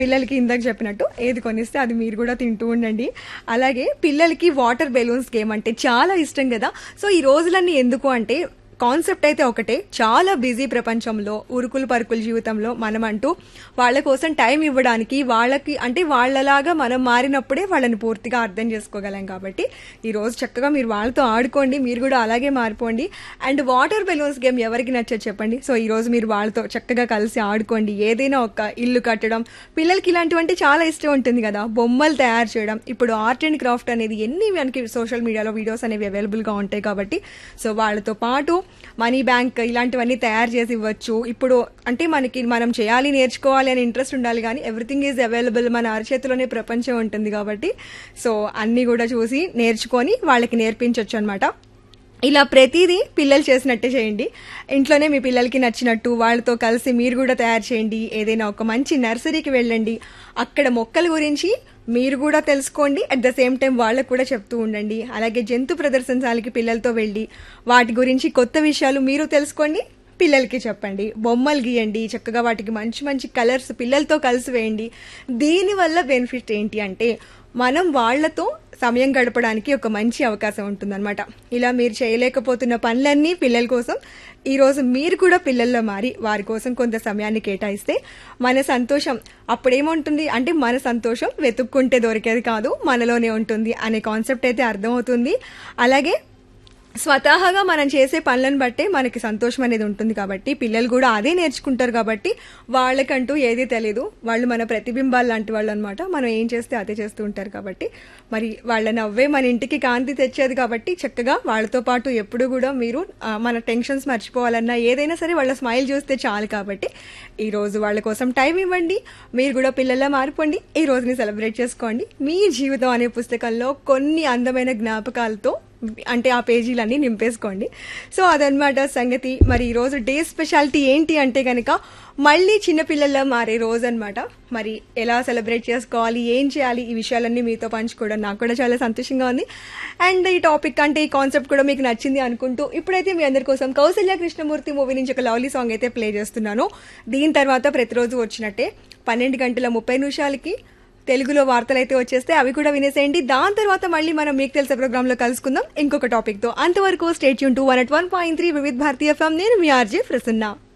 పిల్లలకి ఇందాక చెప్పినట్టు ఏది కొనిస్తే అది మీరు కూడా తింటూ ఉండండి అలాగే పిల్లలకి వాటర్ బెలూన్స్ గేమ్ అంటే చాలా ఇష్టం కదా సో ఈ రోజులన్నీ ఎందుకు అంటే కాన్సెప్ట్ అయితే ఒకటే చాలా బిజీ ప్రపంచంలో ఉరుకులు పరుకుల జీవితంలో మనం అంటూ వాళ్ళ కోసం టైం ఇవ్వడానికి వాళ్ళకి అంటే వాళ్ళలాగా మనం మారినప్పుడే వాళ్ళని పూర్తిగా అర్థం చేసుకోగలం కాబట్టి ఈ రోజు చక్కగా మీరు వాళ్ళతో ఆడుకోండి మీరు కూడా అలాగే మారిపోండి అండ్ వాటర్ బెలూన్స్ గేమ్ ఎవరికి నచ్చదు చెప్పండి సో ఈ రోజు మీరు వాళ్ళతో చక్కగా కలిసి ఆడుకోండి ఏదైనా ఒక ఇల్లు కట్టడం పిల్లలకి ఇలాంటివంటే చాలా ఇష్టం ఉంటుంది కదా బొమ్మలు తయారు చేయడం ఇప్పుడు ఆర్ట్ అండ్ క్రాఫ్ట్ అనేది ఎన్ని మనకి సోషల్ మీడియాలో వీడియోస్ అనేవి అవైలబుల్గా ఉంటాయి కాబట్టి సో వాళ్ళతో పాటు మనీ బ్యాంక్ ఇలాంటివన్నీ తయారు చేసి ఇవ్వచ్చు ఇప్పుడు అంటే మనకి మనం చేయాలి నేర్చుకోవాలి అనే ఇంట్రెస్ట్ ఉండాలి కానీ ఎవ్రీథింగ్ ఈజ్ అవైలబుల్ మన అరచేతిలోనే ప్రపంచం ఉంటుంది కాబట్టి సో అన్నీ కూడా చూసి నేర్చుకొని వాళ్ళకి నేర్పించవచ్చు అనమాట ఇలా ప్రతిదీ పిల్లలు చేసినట్టే చేయండి ఇంట్లోనే మీ పిల్లలకి నచ్చినట్టు వాళ్ళతో కలిసి మీరు కూడా తయారు చేయండి ఏదైనా ఒక మంచి నర్సరీకి వెళ్ళండి అక్కడ మొక్కల గురించి మీరు కూడా తెలుసుకోండి అట్ ద సేమ్ టైం వాళ్ళకు కూడా చెప్తూ ఉండండి అలాగే జంతు ప్రదర్శనశాలకి పిల్లలతో వెళ్ళి వాటి గురించి కొత్త విషయాలు మీరు తెలుసుకోండి పిల్లలకి చెప్పండి బొమ్మలు గీయండి చక్కగా వాటికి మంచి మంచి కలర్స్ పిల్లలతో కలిసి వేయండి దీనివల్ల బెనిఫిట్ ఏంటి అంటే మనం వాళ్ళతో సమయం గడపడానికి ఒక మంచి అవకాశం ఉంటుందన్నమాట ఇలా మీరు చేయలేకపోతున్న పనులన్నీ పిల్లల కోసం ఈరోజు మీరు కూడా పిల్లల్లో మారి వారి కోసం కొంత సమయాన్ని కేటాయిస్తే మన సంతోషం అప్పుడేముంటుంది అంటే మన సంతోషం వెతుక్కుంటే దొరికేది కాదు మనలోనే ఉంటుంది అనే కాన్సెప్ట్ అయితే అర్థమవుతుంది అలాగే స్వతహాగా మనం చేసే పనులను బట్టే మనకి సంతోషం అనేది ఉంటుంది కాబట్టి పిల్లలు కూడా అదే నేర్చుకుంటారు కాబట్టి వాళ్ళకంటూ ఏది తెలియదు వాళ్ళు మన ప్రతిబింబాలు లాంటి వాళ్ళు అనమాట మనం ఏం చేస్తే అదే చేస్తూ ఉంటారు కాబట్టి మరి వాళ్ళ నవ్వే మన ఇంటికి కాంతి తెచ్చేది కాబట్టి చక్కగా వాళ్ళతో పాటు ఎప్పుడు కూడా మీరు ఆ, మన టెన్షన్స్ మర్చిపోవాలన్నా ఏదైనా సరే వాళ్ళ స్మైల్ చూస్తే చాలు కాబట్టి ఈ రోజు వాళ్ళ కోసం టైం ఇవ్వండి మీరు కూడా పిల్లల్లా మారిపోండి ఈ రోజుని సెలబ్రేట్ చేసుకోండి మీ జీవితం అనే పుస్తకంలో కొన్ని అందమైన జ్ఞాపకాలతో అంటే ఆ పేజీలన్నీ నింపేసుకోండి సో అదనమాట సంగతి మరి ఈ రోజు డే స్పెషాలిటీ ఏంటి అంటే కనుక మళ్ళీ చిన్నపిల్లల్లో మారే రోజు అనమాట మరి ఎలా సెలబ్రేట్ చేసుకోవాలి ఏం చేయాలి ఈ విషయాలన్నీ మీతో పంచుకోవడం నాకు కూడా చాలా సంతోషంగా ఉంది అండ్ ఈ టాపిక్ అంటే ఈ కాన్సెప్ట్ కూడా మీకు నచ్చింది అనుకుంటూ ఇప్పుడైతే మీ అందరి కోసం కౌసల్య కృష్ణమూర్తి మూవీ నుంచి ఒక లవ్లీ సాంగ్ అయితే ప్లే చేస్తున్నాను దీని తర్వాత ప్రతిరోజు వచ్చినట్టే పన్నెండు గంటల ముప్పై నిమిషాలకి తెలుగులో వార్తలు అయితే వచ్చేస్తే అవి కూడా వినేసేయండి దాని తర్వాత మళ్ళీ మనం మీకు తెలిసే ప్రోగ్రామ్ లో కలుసుకుందాం ఇంకొక టాపిక్ తో అంతవరకు స్టేట్ యూన్ two one at one point three Vividh Bharati FM నేను మీ ఆర్జే ప్రసన్న